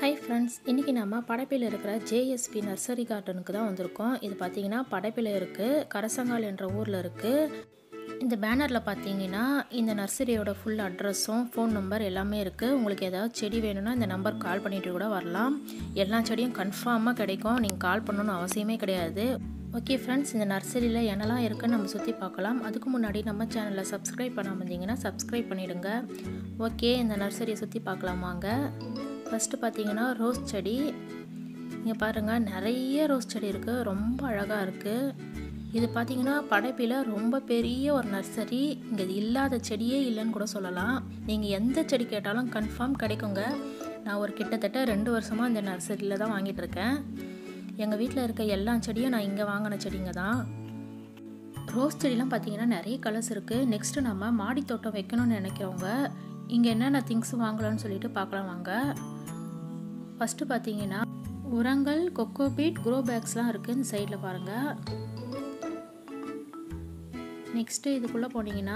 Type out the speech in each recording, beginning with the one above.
hi friends இன்றைக்கி நம்ம படைப்பில் இருக்கிற ஜேஎஸ்பி நர்சரி கார்டனுக்கு தான் வந்திருக்கோம் இது பார்த்தீங்கன்னா படைப்பில் இருக்குது கரசங்கால் என்ற ஊரில் இருக்குது இந்த பேனரில் பார்த்தீங்கன்னா இந்த நர்சரியோட ஃபுல் அட்ரஸும் ஃபோன் நம்பர் எல்லாமே இருக்குது உங்களுக்கு ஏதாவது செடி வேணும்னா இந்த நம்பர் கால் பண்ணிட்டு கூட வரலாம் எல்லா செடியும் கன்ஃபார்மாக கிடைக்கும் நீங்கள் கால் பண்ணணும்னு அவசியமே கிடையாது ஓகே ஃப்ரெண்ட்ஸ் இந்த நர்சரியில் என்னெல்லாம் இருக்குன்னு நம்ம சுற்றி பார்க்கலாம் அதுக்கு முன்னாடி நம்ம சேனலை சப்ஸ்கிரைப் பண்ணாமல் இருந்தீங்கன்னா சப்ஸ்கிரைப் பண்ணிவிடுங்க ஓகே இந்த நர்சரியை சுற்றி பார்க்கலாமாங்க ஃபஸ்ட்டு பார்த்தீங்கன்னா ரோஸ் செடி இங்கே பாருங்கள் நிறைய ரோஸ் செடி இருக்குது ரொம்ப அழகாக இருக்குது இது பார்த்தீங்கன்னா படைப்பில் ரொம்ப பெரிய ஒரு நர்சரி இங்கே இல்லாத செடியே இல்லைன்னு கூட சொல்லலாம் நீங்கள் எந்த செடி கேட்டாலும் கன்ஃபார்ம் கிடைக்குங்க நான் ஒரு கிட்டத்தட்ட ரெண்டு வருஷமாக இந்த நர்சரியில் தான் வாங்கிட்டு இருக்கேன் எங்கள் வீட்டில் இருக்க எல்லா செடியும் நான் இங்கே வாங்கின செடிங்க தான் ரோஸ் செடிலாம் பார்த்தீங்கன்னா நிறைய கலர்ஸ் இருக்குது நெக்ஸ்ட்டு நம்ம மாடி தோட்டம் வைக்கணும்னு நினைக்கிறவங்க இங்கே என்னென்ன திங்ஸ் வாங்கலாம்னு சொல்லிட்டு பார்க்கலாம் வாங்க ஃபஸ்ட்டு பார்த்தீங்கன்னா உரங்கள் கொக்கோபீட் க்ரோ பேக்ஸ்லாம் இருக்குது இந்த சைடில் பாருங்கள் நெக்ஸ்ட்டு இதுக்குள்ளே போனீங்கன்னா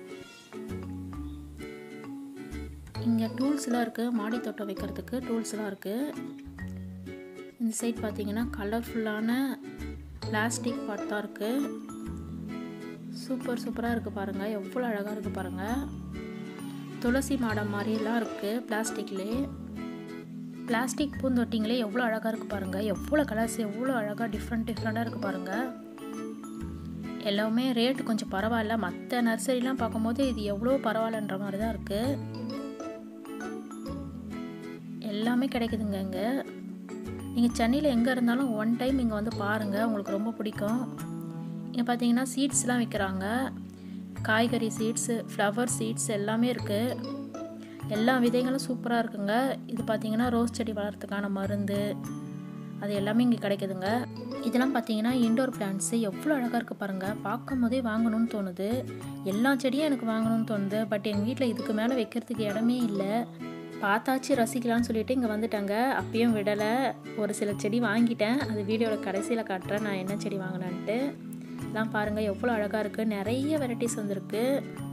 இங்கே டூல்ஸ்லாம் இருக்குது மாடி தோட்டம் வைக்கிறதுக்கு டூல்ஸ்லாம் இருக்குது இந்த சைட் பார்த்தீங்கன்னா கலர்ஃபுல்லான பிளாஸ்டிக் பாட் தான் இருக்குது சூப்பர் சூப்பராக இருக்குது பாருங்கள் எவ்வளோ அழகாக இருக்குது பாருங்கள் துளசி மாடம் மாதிரிலாம் இருக்குது பிளாஸ்டிக்லேயே பிளாஸ்டிக் பூந்தொட்டிங்களே எவ்வளோ அழகாக இருக்குது பாருங்கள் எவ்வளோ கலர்ஸ் எவ்வளோ அழகாக டிஃப்ரெண்ட் டிஃப்ரெண்ட்டாக இருக்குது பாருங்கள் எல்லாமே ரேட்டு கொஞ்சம் பரவாயில்ல மற்ற நர்சரிலாம் பார்க்கும்போது இது எவ்வளோ பரவாயில்லன்ற மாதிரி தான் இருக்குது எல்லாமே கிடைக்குதுங்க இங்கே நீங்கள் சென்னையில் எங்கே இருந்தாலும் ஒன் டைம் இங்கே வந்து பாருங்கள் உங்களுக்கு ரொம்ப பிடிக்கும் இங்கே பார்த்தீங்கன்னா சீட்ஸ்லாம் விற்கிறாங்க காய்கறி சீட்ஸு ஃப்ளவர் சீட்ஸ் எல்லாமே இருக்குது எல்லா விதைகளும் சூப்பராக இருக்குங்க இது பார்த்தீங்கன்னா ரோஸ் செடி வளர்கிறதுக்கான மருந்து அது எல்லாமே இங்கே கிடைக்குதுங்க இதெல்லாம் பார்த்தீங்கன்னா இண்டோர் பிளான்ட்ஸு எவ்வளோ அழகாக இருக்குது பாருங்கள் பார்க்கும் போதே வாங்கணும்னு தோணுது எல்லா செடியும் எனக்கு வாங்கணும்னு தோணுது பட் எங்கள் வீட்டில் இதுக்கு மேலே வைக்கிறதுக்கு இடமே இல்லை பார்த்தாச்சு ரசிக்கலாம்னு சொல்லிட்டு இங்கே வந்துட்டாங்க அப்பயும் விடலை ஒரு சில செடி வாங்கிட்டேன் அது வீடியோவில் கடைசியில் காட்டுறேன் நான் என்ன செடி வாங்கினேன்ட்டு எல்லாம் பாருங்கள் எவ்வளோ அழகாக இருக்குது நிறைய வெரைட்டிஸ் வந்திருக்கு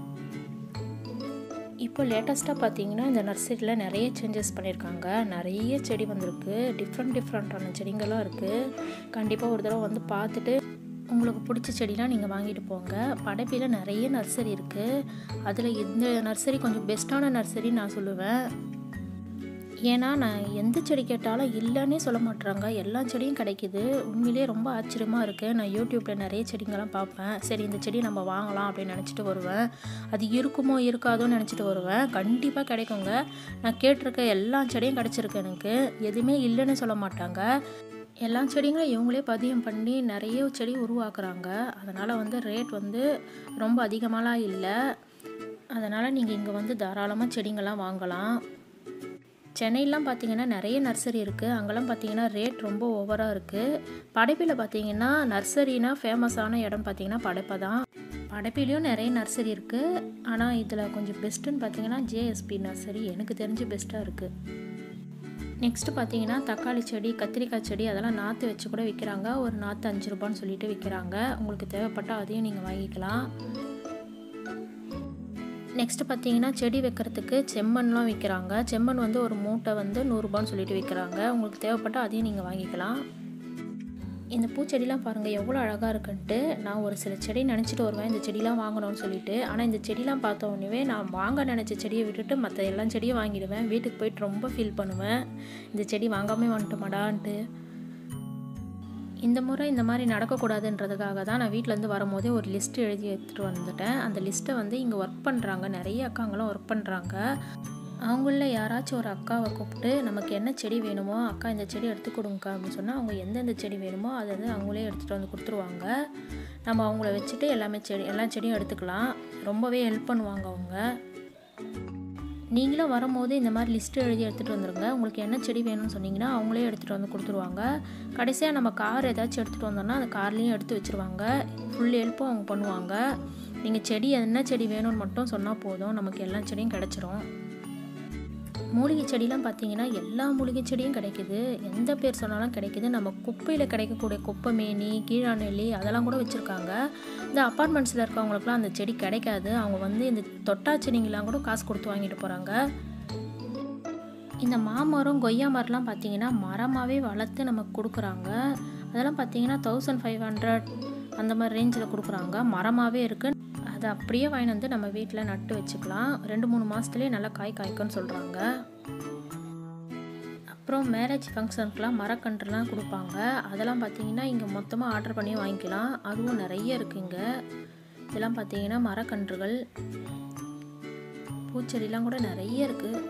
இப்போ லேட்டஸ்ட்டாக பார்த்தீங்கன்னா இந்த நர்சரியில் நிறைய சேஞ்சஸ் பண்ணியிருக்காங்க நிறைய செடி வந்திருக்கு டிஃப்ரெண்ட் டிஃப்ரெண்ட்டான செடிங்கள்லாம் இருக்குது கண்டிப்பாக ஒரு தடவை வந்து பார்த்துட்டு உங்களுக்கு பிடிச்ச செடிலாம் நீங்கள் வாங்கிட்டு போங்க படைப்பில் நிறைய நர்சரி இருக்குது அதில் இந்த நர்சரி கொஞ்சம் பெஸ்ட்டான நர்சரி நான் சொல்லுவேன் ஏன்னா நான் எந்த செடி கேட்டாலும் இல்லைன்னே சொல்ல மாட்டுறாங்க எல்லா செடியும் கிடைக்கிது உண்மையிலே ரொம்ப ஆச்சரியமாக இருக்குது நான் யூடியூப்பில் நிறைய செடிங்கெல்லாம் பார்ப்பேன் சரி இந்த செடி நம்ம வாங்கலாம் அப்படின்னு நினச்சிட்டு வருவேன் அது இருக்குமோ இருக்காதோன்னு நினச்சிட்டு வருவேன் கண்டிப்பாக கிடைக்குங்க நான் கேட்டிருக்க எல்லா செடியும் கிடச்சிருக்கு எனக்கு எதுவுமே இல்லைன்னு சொல்ல மாட்டாங்க எல்லா செடிங்களும் இவங்களே பதியம் பண்ணி நிறைய செடி உருவாக்குறாங்க அதனால் வந்து ரேட் வந்து ரொம்ப அதிகமாலாம் இல்லை அதனால் நீங்கள் இங்கே வந்து தாராளமாக செடிங்கள்லாம் வாங்கலாம் சென்னையிலாம் பார்த்தீங்கன்னா நிறைய நர்சரி இருக்குது அங்கெல்லாம் பார்த்தீங்கன்னா ரேட் ரொம்ப ஓவராக இருக்குது படைப்பில் பார்த்தீங்கன்னா நர்சரினா ஃபேமஸான இடம் பார்த்தீங்கன்னா படைப்பை தான் படைப்பிலையும் நிறைய நர்சரி இருக்குது ஆனால் இதில் கொஞ்சம் பெஸ்ட்டுன்னு பார்த்தீங்கன்னா ஜேஎஸ்பி நர்சரி எனக்கு தெரிஞ்சு பெஸ்ட்டாக இருக்குது நெக்ஸ்ட்டு பார்த்தீங்கன்னா தக்காளி செடி கத்திரிக்காய் செடி அதெல்லாம் நாற்று வச்சு கூட விற்கிறாங்க ஒரு நாற்று அஞ்சு ரூபான்னு சொல்லிட்டு விற்கிறாங்க உங்களுக்கு தேவைப்பட்டால் அதையும் நீங்கள் வாங்கிக்கலாம் நெக்ஸ்ட்டு பார்த்தீங்கன்னா செடி வைக்கிறதுக்கு செம்மண்லாம் விற்கிறாங்க செம்மண் வந்து ஒரு மூட்டை வந்து நூறுரூபான்னு சொல்லிட்டு விற்கிறாங்க உங்களுக்கு தேவைப்பட்டால் அதையும் நீங்கள் வாங்கிக்கலாம் இந்த பூச்செடிலாம் பாருங்கள் எவ்வளோ அழகாக இருக்குன்ட்டு நான் ஒரு சில செடி நினச்சிட்டு வருவேன் இந்த செடிலாம் வாங்கணும்னு சொல்லிட்டு ஆனால் இந்த செடிலாம் பார்த்த உடனே நான் வாங்க நினச்ச செடியை விட்டுட்டு மற்ற எல்லா செடியும் வாங்கிடுவேன் வீட்டுக்கு போயிட்டு ரொம்ப ஃபீல் பண்ணுவேன் இந்த செடி வாங்காமல் வந்துட்டோமாடான்ட்டு இந்த முறை இந்த மாதிரி நடக்கக்கூடாதுன்றதுக்காக தான் நான் வீட்டிலேருந்து வரும்போதே ஒரு லிஸ்ட்டு எழுதி எடுத்துகிட்டு வந்துட்டேன் அந்த லிஸ்ட்டை வந்து இங்கே ஒர்க் பண்ணுறாங்க நிறைய அக்காங்களும் ஒர்க் பண்ணுறாங்க அவங்கள யாராச்சும் ஒரு அக்காவை கூப்பிட்டு நமக்கு என்ன செடி வேணுமோ அக்கா இந்த செடி எடுத்து கொடுங்கக்கா அப்படின்னு சொன்னால் அவங்க எந்தெந்த செடி வேணுமோ அதை வந்து அவங்களே எடுத்துகிட்டு வந்து கொடுத்துருவாங்க நம்ம அவங்கள வச்சுட்டு எல்லாமே செடி எல்லா செடியும் எடுத்துக்கலாம் ரொம்பவே ஹெல்ப் பண்ணுவாங்க அவங்க நீங்களும் வரும்போது இந்த மாதிரி லிஸ்ட்டு எழுதி எடுத்துகிட்டு வந்துடுங்க உங்களுக்கு என்ன செடி வேணும்னு சொன்னீங்கன்னா அவங்களே எடுத்துகிட்டு வந்து கொடுத்துருவாங்க கடைசியாக நம்ம கார் ஏதாச்சும் எடுத்துகிட்டு வந்தோம்னா அந்த கார்லேயும் எடுத்து வச்சுருவாங்க ஃபுல் ஹெல்ப்பும் அவங்க பண்ணுவாங்க நீங்கள் செடி என்ன செடி வேணும்னு மட்டும் சொன்னால் போதும் நமக்கு எல்லா செடியும் கிடச்சிரும் மூலிகை செடிலாம் பார்த்தீங்கன்னா எல்லா மூலிகை செடியும் கிடைக்குது எந்த பேர் சொன்னாலும் கிடைக்குது நம்ம குப்பையில் கிடைக்கக்கூடிய குப்பை மேனி கீழாநெல்லி அதெல்லாம் கூட வச்சுருக்காங்க இந்த அப்பார்ட்மெண்ட்ஸில் இருக்கவங்களுக்குலாம் அந்த செடி கிடைக்காது அவங்க வந்து இந்த தொட்டா செடிங்கெலாம் கூட காசு கொடுத்து வாங்கிட்டு போகிறாங்க இந்த மாமரம் கொய்யா மரம்லாம் பார்த்தீங்கன்னா மரமாகவே வளர்த்து நமக்கு கொடுக்குறாங்க அதெல்லாம் பார்த்தீங்கன்னா தௌசண்ட் ஃபைவ் ஹண்ட்ரட் அந்த மாதிரி ரேஞ்சில் கொடுக்குறாங்க மரமாகவே இருக்குது அதை அப்படியே வாங்கி வந்து நம்ம வீட்டில் நட்டு வச்சுக்கலாம் ரெண்டு மூணு மாதத்துலேயே நல்லா காய் காய்க்கும்னு சொல்கிறாங்க அப்புறம் மேரேஜ் ஃபங்க்ஷனுக்குலாம் மரக்கன்றுலாம் கொடுப்பாங்க அதெல்லாம் பார்த்தீங்கன்னா இங்கே மொத்தமாக ஆர்டர் பண்ணி வாங்கிக்கலாம் அதுவும் நிறைய இருக்குங்க இதெல்லாம் பார்த்தீங்கன்னா மரக்கன்றுகள் பூச்செடிலாம் கூட நிறைய இருக்குது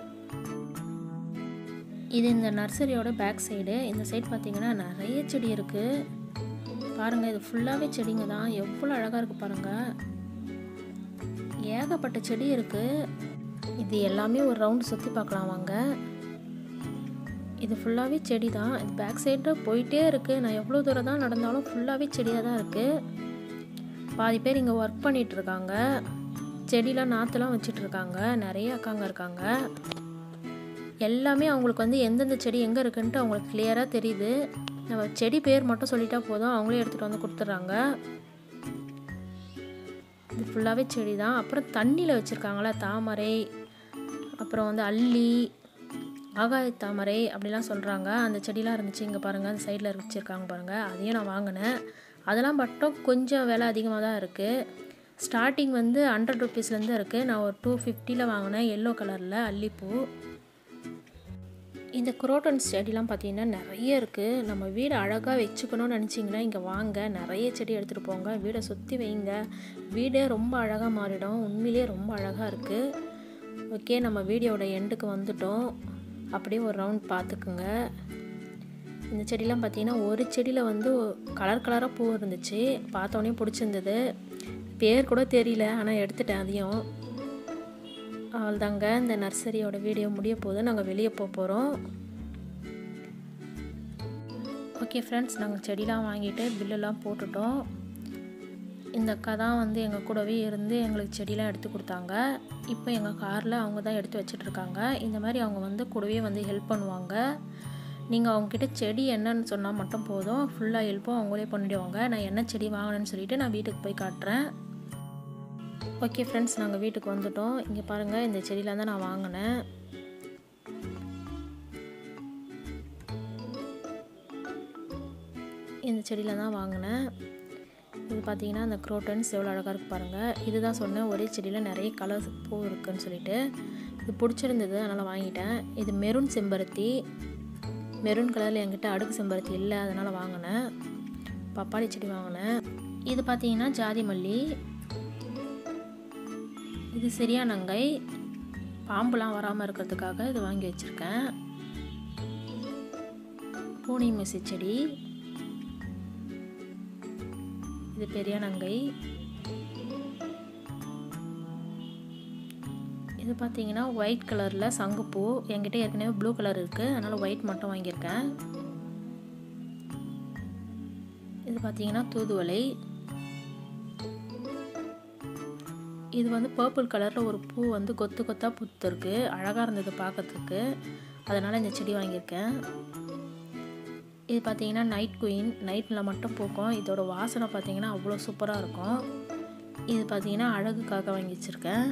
இது இந்த நர்சரியோட பேக் சைடு இந்த சைடு பார்த்தீங்கன்னா நிறைய செடி இருக்குது பாருங்கள் இது ஃபுல்லாகவே செடிங்க தான் எவ்வளோ அழகாக இருக்குது பாருங்கள் ஏகப்பட்ட செடி இருக்குது இது எல்லாமே ஒரு ரவுண்டு சுற்றி பார்க்கலாம் வாங்க இது ஃபுல்லாகவே செடி தான் இது பேக் சைடில் போயிட்டே இருக்குது நான் எவ்வளோ தூரம் தான் நடந்தாலும் ஃபுல்லாகவே செடியாக தான் இருக்குது பாதி பேர் இங்கே ஒர்க் பண்ணிகிட்ருக்காங்க செடிலாம் நாற்றுலாம் வச்சிட்ருக்காங்க நிறைய அக்காங்க இருக்காங்க எல்லாமே அவங்களுக்கு வந்து எந்தெந்த செடி எங்கே இருக்குன்ட்டு அவங்களுக்கு கிளியராக தெரியுது நம்ம செடி பேர் மட்டும் சொல்லிட்டா போதும் அவங்களே எடுத்துகிட்டு வந்து கொடுத்துட்றாங்க இது ஃபுல்லாகவே செடி தான் அப்புறம் தண்ணியில் வச்சுருக்காங்களா தாமரை அப்புறம் வந்து அல்லி ஆகாய தாமரை அப்படிலாம் சொல்கிறாங்க அந்த செடிலாம் இருந்துச்சு இங்கே பாருங்கள் அந்த சைடில் வச்சுருக்காங்க பாருங்கள் அதையும் நான் வாங்கினேன் அதெல்லாம் மட்டும் கொஞ்சம் விலை அதிகமாக தான் இருக்குது ஸ்டார்டிங் வந்து ஹண்ட்ரட் ருபீஸ்லேருந்து இருக்குது நான் ஒரு டூ ஃபிஃப்டியில் வாங்கினேன் எல்லோ கலரில் அல்லிப்பூ இந்த குரோட்டன்ஸ் செடிலாம் பார்த்தீங்கன்னா நிறைய இருக்குது நம்ம வீடை அழகாக வச்சுக்கணும்னு நினச்சிங்கன்னா இங்கே வாங்க நிறைய செடி எடுத்துகிட்டு போங்க வீடை சுற்றி வைங்க வீடே ரொம்ப அழகாக மாறிடும் உண்மையிலே ரொம்ப அழகாக இருக்குது ஓகே நம்ம வீடியோட எண்டுக்கு வந்துட்டோம் அப்படியே ஒரு ரவுண்ட் பார்த்துக்குங்க இந்த செடிலாம் பார்த்தீங்கன்னா ஒரு செடியில் வந்து கலர் கலராக பூ இருந்துச்சு பார்த்தோன்னே பிடிச்சிருந்தது பேர் கூட தெரியல ஆனால் எடுத்துட்டேன் அதையும் அவ்வளோதாங்க இந்த நர்சரியோட வீடியோ முடிய போது நாங்கள் வெளியே போக போகிறோம் ஓகே ஃப்ரெண்ட்ஸ் நாங்கள் செடிலாம் வாங்கிட்டு பில்லெல்லாம் போட்டுட்டோம் இந்த அக்கா தான் வந்து எங்கள் கூடவே இருந்து எங்களுக்கு செடிலாம் எடுத்து கொடுத்தாங்க இப்போ எங்கள் காரில் அவங்க தான் எடுத்து வச்சிட்ருக்காங்க இந்த மாதிரி அவங்க வந்து கூடவே வந்து ஹெல்ப் பண்ணுவாங்க நீங்கள் அவங்கக்கிட்ட செடி என்னன்னு சொன்னால் மட்டும் போதும் ஃபுல்லாக ஹெல்ப்பும் அவங்களே பண்ணிவிடுவாங்க நான் என்ன செடி வாங்கினேன்னு சொல்லிவிட்டு நான் வீட்டுக்கு போய் காட்டுறேன் ஓகே ஃப்ரெண்ட்ஸ் நாங்கள் வீட்டுக்கு வந்துட்டோம் இங்கே பாருங்கள் இந்த செடியில் தான் நான் வாங்கினேன் இந்த செடியில் தான் வாங்கினேன் இது பார்த்தீங்கன்னா அந்த குரோட்டன்ஸ் எவ்வளோ அழகாக இருக்குது பாருங்கள் இதுதான் சொன்னேன் ஒரே செடியில் நிறைய கலர்ஸ் பூ இருக்குன்னு சொல்லிட்டு இது பிடிச்சிருந்தது அதனால் வாங்கிட்டேன் இது மெரூன் செம்பருத்தி மெரூன் கலரில் என்கிட்ட அடுக்கு செம்பருத்தி இல்லை அதனால் வாங்கினேன் பப்பாளி செடி வாங்கினேன் இது பார்த்தீங்கன்னா ஜாதி மல்லி இது சரியானங்கை பாம்புலாம் வராமல் இருக்கிறதுக்காக இது வாங்கி வச்சுருக்கேன் பூனை மெசி செடி இது பெரியானங்கை இது பார்த்தீங்கன்னா ஒயிட் கலரில் சங்குப்பூ என்கிட்ட ஏற்கனவே ப்ளூ கலர் இருக்குது அதனால் ஒயிட் மட்டும் வாங்கியிருக்கேன் இது பார்த்தீங்கன்னா தூதுவளை இது வந்து பர்பிள் கலரில் ஒரு பூ வந்து கொத்து கொத்தாக பூத்துருக்கு அழகாக இருந்தது பார்க்கறதுக்கு அதனால் இந்த செடி வாங்கியிருக்கேன் இது பார்த்தீங்கன்னா நைட் குயின் நைட்டில் மட்டும் பூக்கும் இதோட வாசனை பார்த்தீங்கன்னா அவ்வளோ சூப்பராக இருக்கும் இது பார்த்தீங்கன்னா அழகுக்காக வாங்கி வச்சுருக்கேன்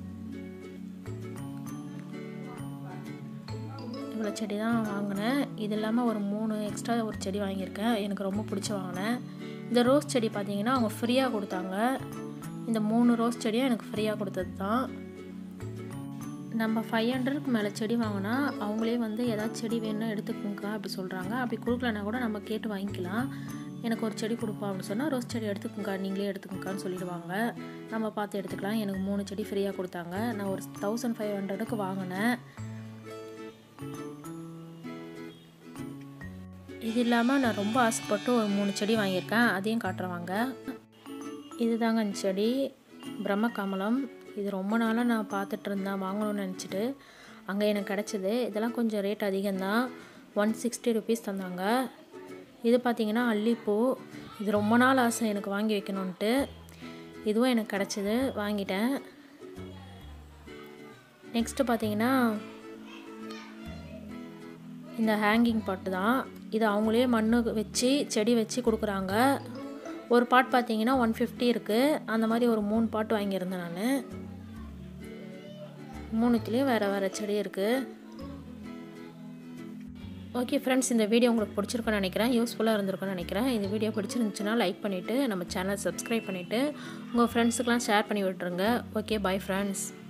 இவ்வளோ செடி தான் வாங்கினேன் இது இல்லாமல் ஒரு மூணு எக்ஸ்ட்ரா ஒரு செடி வாங்கியிருக்கேன் எனக்கு ரொம்ப பிடிச்சி வாங்கினேன் இந்த ரோஸ் செடி பார்த்தீங்கன்னா அவங்க ஃப்ரீயாக கொடுத்தாங்க இந்த மூணு ரோஸ் செடியும் எனக்கு ஃப்ரீயாக கொடுத்தது தான் நம்ம ஃபைவ் ஹண்ட்ரடுக்கு மேலே செடி வாங்கினா அவங்களே வந்து ஏதாவது செடி வேணும்னா எடுத்துக்கோங்க அப்படி சொல்கிறாங்க அப்படி கொடுக்கலனா கூட நம்ம கேட்டு வாங்கிக்கலாம் எனக்கு ஒரு செடி கொடுப்போம் அப்படின்னு சொன்னால் ரோஸ் செடி எடுத்துக்கோங்க நீங்களே எடுத்துக்கோங்கன்னு சொல்லிடுவாங்க நம்ம பார்த்து எடுத்துக்கலாம் எனக்கு மூணு செடி ஃப்ரீயாக கொடுத்தாங்க நான் ஒரு தௌசண்ட் ஃபைவ் ஹண்ட்ரடுக்கு வாங்கினேன் இது இல்லாமல் நான் ரொம்ப ஆசைப்பட்டு ஒரு மூணு செடி வாங்கியிருக்கேன் அதையும் காட்டுறவாங்க இதுதாங்க அந்த செடி பிரம்மகமலம் இது ரொம்ப நாளாக நான் பார்த்துட்டு இருந்தேன் வாங்கணும்னு நினச்சிட்டு அங்கே எனக்கு கிடச்சிது இதெல்லாம் கொஞ்சம் ரேட் அதிகம்தான் ஒன் சிக்ஸ்டி ருபீஸ் தந்தாங்க இது பார்த்திங்கன்னா அல்லிப்பூ இது ரொம்ப நாள் ஆசை எனக்கு வாங்கி வைக்கணுன்ட்டு இதுவும் எனக்கு கிடச்சிது வாங்கிட்டேன் நெக்ஸ்ட்டு பார்த்தீங்கன்னா இந்த ஹேங்கிங் பாட்டு தான் இது அவங்களே மண் வச்சு செடி வச்சு கொடுக்குறாங்க ஒரு பாட் பார்த்தீங்கன்னா ஒன் ஃபிஃப்டி இருக்குது அந்த மாதிரி ஒரு மூணு பாட்டு வாங்கியிருந்தேன் நான் மூணுத்துலேயும் வேறு வேறு செடி இருக்குது ஓகே ஃப்ரெண்ட்ஸ் இந்த வீடியோ உங்களுக்கு பிடிச்சிருக்குன்னு நினைக்கிறேன் யூஸ்ஃபுல்லாக இருந்திருக்குன்னு நினைக்கிறேன் இந்த வீடியோ பிடிச்சிருந்துச்சுன்னா லைக் பண்ணிவிட்டு நம்ம சேனல் சப்ஸ்கிரைப் பண்ணிவிட்டு உங்கள் ஃப்ரெண்ட்ஸுக்கெலாம் ஷேர் பண்ணி விட்டுருங்க ஓகே பை ஃப்ரெண்ட்ஸ்